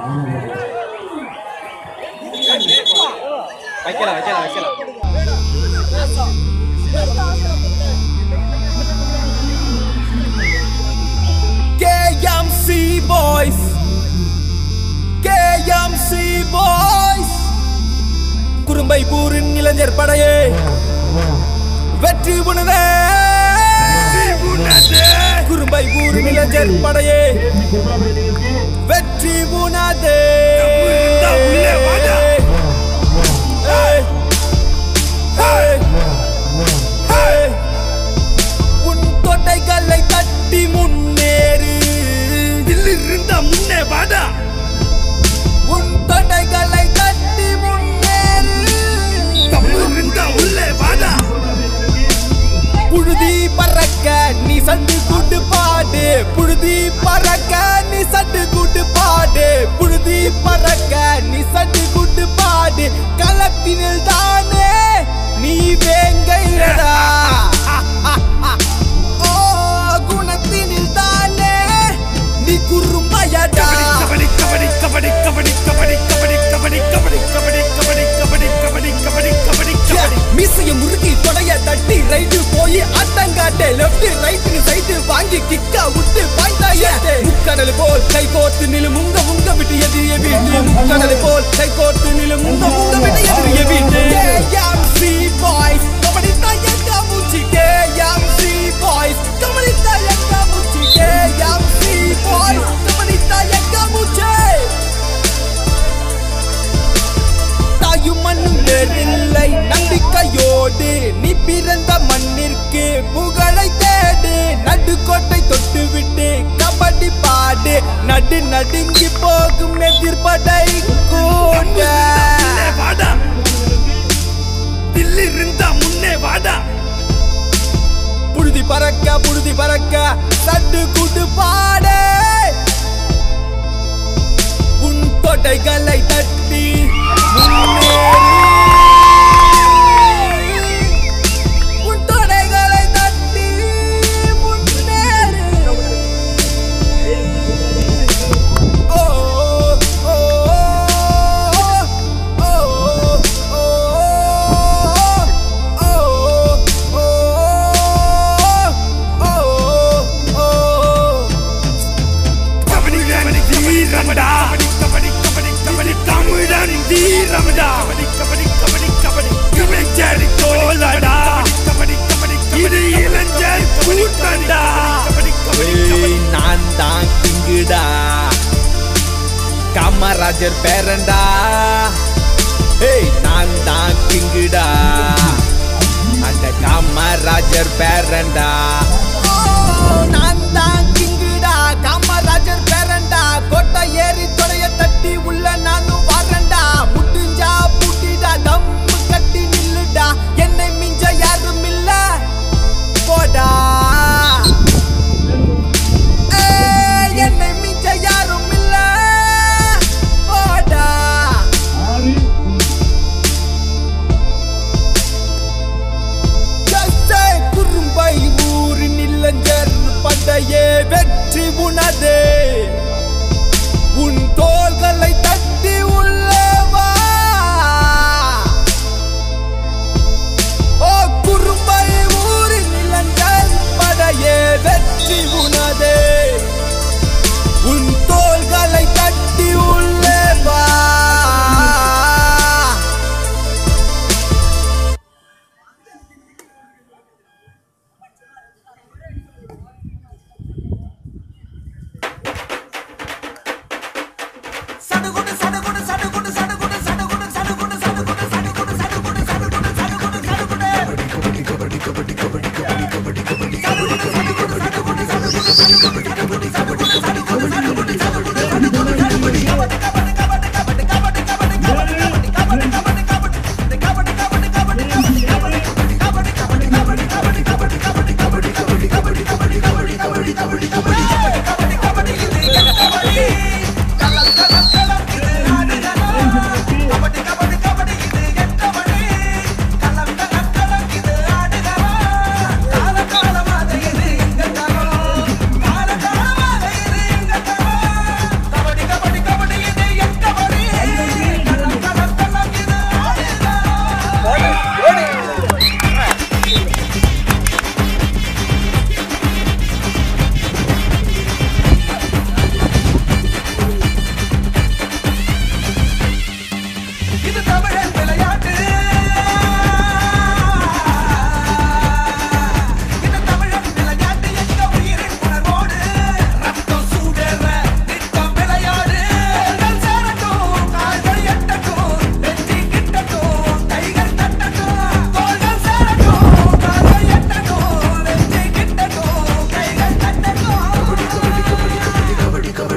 வைக்கலாம் வைக்கலாம் வைக்கலாம் KMC Boys KMC Boys குறும்பை பூரின் இளைஞர் படையே வெற்றி உணதே குறும்பை பூரின் இளைஞர் படையே வெற்றி உணதே ஏய், ஏய், ஏய். உன் தொட்டைகளை தட்டி முன்னேறு இருந்தா முன்னே வாடா உன் தொட்டைகளை தட்டி முன்னேறு தப்பு இருந்தா உள்ளே வாடா புழுதி பறக்க நீ சண்டு கூட்டு பாடு புழுதி பறக்க நீ சண்டு கூட்டு பாடு புழுதி பறக்க நீ சண்டு கூட்டு பாடு களத்தினில் தானே நீ வேங்கையடா ஓ குணத்தினில் தானே நீ குறும்பையடா கபடி கபடி கபடி கபடி கபடி கபடி கபடி கபடி கபடி கபடி கபடி கபடி கபடி கபடி கபடி மீசைய முறுக்கி தொடைய தட்டி ரைட்டு போய் அட்டங்காட்டே லெஃப்ட் ரைட்டு சைடு வாங்கி கிக்கா விட்டு பாய்ந்தாயே முக்கடல் போல் கை கோர்த்து நிலு முங்க முங்க விட்டு எதிரிய வீட்டு முக்கடல் போல் கை கோர்த்து நிலு முங்க முங்க விட்டு எதிரிய வீட்டு கேஎம்சி பாய்ஸ் கபடி தாயக்கா மூச்சி கேஎம்சி பாய்ஸ் கபடி தாயக்கா மூச்சி கேஎம்சி பாய்ஸ் கபடி தாயக்கா மூச்சி தாயும் மண்ணும் வேறில்லை நம்பிக்கையோடு நீ பிறந்த மண்ணிற்கு புகழை தேடு நடுக்கோட்டை தொட்டு விட்டு கபடி பாடு நடு நடுங்கி போகும் எதிர்படை கூட உள்ளே வாடா தில்லி இருந்தா முன்னே வாடா புழுதி பறக்க புழுதி பறக்க தட்டு கூட்டு பாடு உன் தொடைகளை தட்டி முன்னேறு. உன் தொடைகளை தட்டி முன்னேறு. ஓ, ஓ, ஓ, ஓ, கபடி கபடி தீரமடா கபடி கபடி கபடி தமிழன் தீரமடா கபடி கபடி கபடி கபடி இளைஞர் தோழடா கபடி கபடி இது இளைஞர் கூட்டண்டா கபடி கபடி ஏய், நான் தான் கிங்குடா காமராஜர் பேரண்டா ஏய் நான் தான் கிங்குடா அந்த காமராஜர் பேரண்டா நான் தான் கிங்குடா காமராஜர் பேரண்டா கோட்டை ஏறி தொடைய தட்டி உள்ள நானும் வரண்டா முட்டுஞ்சா புட்டிடா தம்மு கட்டி நில்லுடா என்னை மிஞ்ச யாரும் இல்ல போடா ஏய், என்னை மிஞ்ச யாரும் இல்ல போடா ஜஸ்டே குறும்பை ஊரின் இளைஞர் படை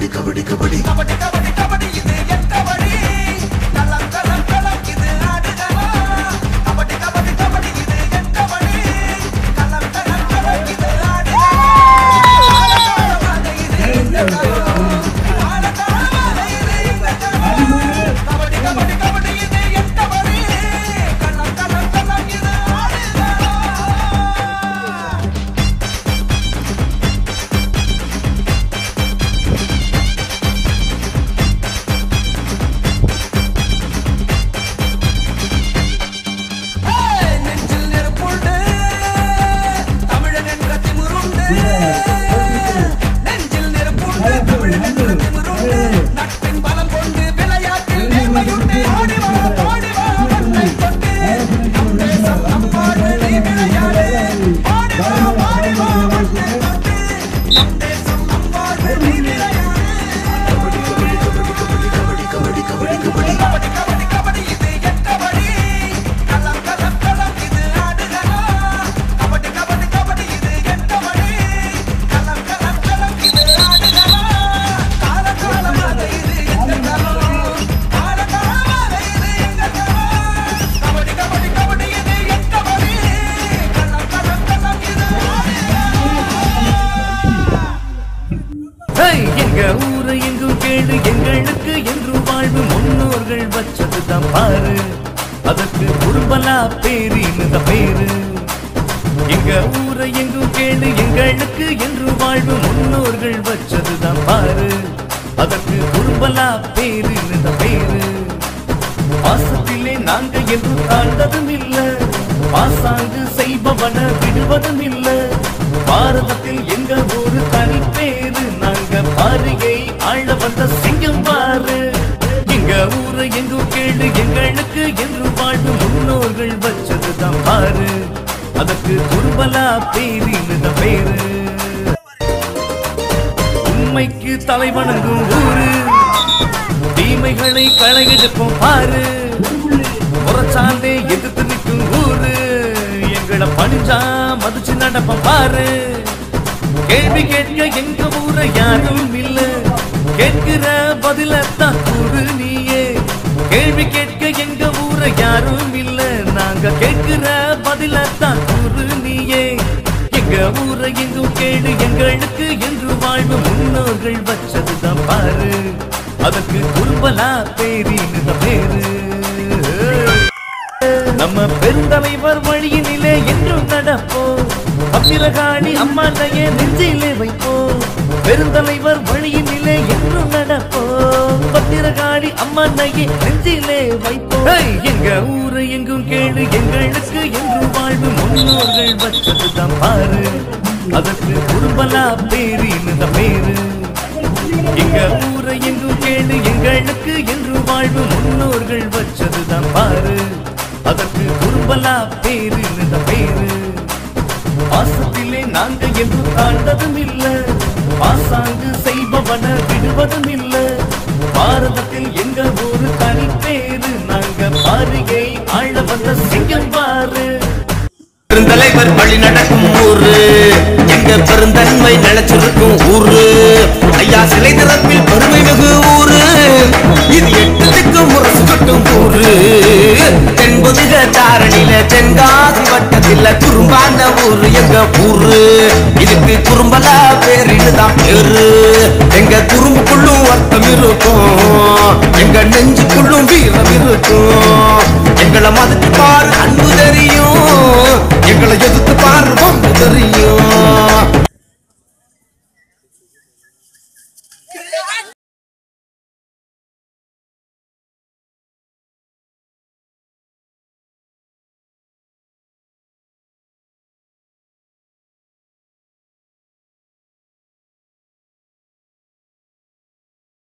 கபடி கபடி கபடி கபடி கபடி கபடி இது எந்த வழி கலம் கலம் கலம் இது ஆடுகளம் கபடி கபடி கபடி இது எந்த வழி கலம் கலம் கலம் இது ஆடுகளம் ஆழகாலமாக இது இந்த களம் ஆழகாலமாக இது இந்த களம் கபடி கபடி கபடி இது எந்த வழி கலம் கலம் கலம் இது ஆடுகளம் ஏய், நெஞ்சில் நெருப்புண்டு, தமிழன் என்ற திமிருண்டு. நெஞ்சில் நெருப்புண்டு, தமிழன் என்ற திமிருண்டு. நட்பின் பலம் கொண்டு விளையாட்டில் நேர்மையுண்டு. ஓடி வா, ஓடி வா, மண்ணை தொட்டு. நம் தேசம் நம் வாழ்வு, நீ விளையாடு. ஓடி வா, ஓடி வா, மண்ணை தொட்டு. நம் தேசம் நம் வாழ்வு, நீ விளையாடு. கபடி கபடி கபடி கபடி கபடி கபடி இது எட்ட வழி கலம் கலம் கலம் இது ஆடுகளம் கபடி கபடி கபடி இது எட்ட வழி கலம் கலம் கலம் இது ஆடுகளம் கால காலமாக இது எங்க களம் கால காலமாக இது எங்க களம் கபடி கபடி கபடி இது எட்ட வழி கலம் கலம் கலம் இது ஹேய், எங்க ஊரு எங்கும் கேளு எங்களுக்கு என்று வாழ்வு முன்னோர்கள் வச்சதுதான் பாரு அதற்கு குடும்பலா பேரின்னு தான் பேரு எங்க ஊரை எங்கும் கேளு எங்களுக்கு என்று வாழ்வு முன்னோர்கள் வச்சதுதான் பாரு அதற்கு குடும்பலா பேரின்னு தான் பேரு பாசத்திலே நாங்க என்று தாழ்ந்ததும் இல்ல பாசாங்கு செய்பவன விடுவதும் இல்ல பாரதத்தில் எங்க ஒரு தனி பேரு நாங்க பாரியை ஆழ வந்த சிங்கம் பாரு எங்க ஊரை எங்கும் கேளு எங்களுக்கு என்று வாழ்வு முன்னோர்கள் வச்சதுதான் பாரு அதற்கு குருபலா பேரின்னு தான் பேரு உண்மைக்கு தலைவணங்கும் ஊரு தீமைகளை களையெடுப்போம் பாரு முறைச்சாந்தே எதிர்த்து நிற்கும் ஊரு எங்களை பணிஞ்சா மதிச்சு நடப்போம் பாரு கேள்வி கேட்க எங்க ஊரை யாரும் இல்ல கேட்கிற பதிலத்தான் கூறு நீயே கேள்வி கேட்க எங்க ஊரை யாரும் இல்ல நாங்க கேட்கிற பதிலத்தான் கூறு நீயே எங்க ஊரை எங்கும் கேடு எங்களுக்கு என்று வாழ்வு முன்னோர்கள் வச்சதுதான் பாரு அதற்கு குறும்பலா பேரின்னு தான் பேரு நம்ம பெருந்தலைவர் வழியினிலே என்றும் நடப்போம் பத்திரகாளி அம்மாண்டையே நெஞ்சிலே வைப்போம் பெருந்தலைவர் வழியினிலே என்றும் நடப்போம் பத்திரகாளி அம்மாண்டையே நெஞ்சிலே வைப்போம் ஹேய், எங்க ஊரை எங்கும் கேளு எங்களுக்கு என்று வாழ்வு முன்னோர்கள் வச்சதுதான் பாரு அதற்கு குடும்பலா பேரின்னு தான் பேரு எங்க ஊரை எங்கும் கேளு எங்களுக்கு என்று வாழ்வு முன்னோர்கள் வச்சதுதான் பாரு அதற்கு குறும்பலா பேருன்னு தான் பேரு பாசத்திலே நாங்க என்று தாழ்ந்ததும் இல்ல பாசாங்கு செய்பவன விடுவதும் இல்ல பாரதத்தில் எங்க ஒரு தனி பேரு நாங்க பாரியை ஆழ வந்த சிங்கம் பாரு பெருந்தலைவர் வழி நடக்கும் ஊரு எங்க பெருந்தன்மை நிலைச்சிருக்கும் ஊரு ஐயா சிலை திறப்பில் பெருமை மிகு ஊரு இது எட்டு திக்கும் முரசு கட்டும் ஊரு தென்புதிக தாரணியில தென்காசி வட்டத்தில குறும்பான ஊரு எங்க ஊரு இதுக்கு குறும்பலா பேரின்னு தான் பேரு எங்க குறும்புக்குள்ளும் அர்த்தம் இருக்கும் எங்க நெஞ்சுக்குள்ளும் வீரம் இருக்கும் எங்களை மதிச்சு பாரு அன்பு தெரியும் எங்களை எதிர்த்து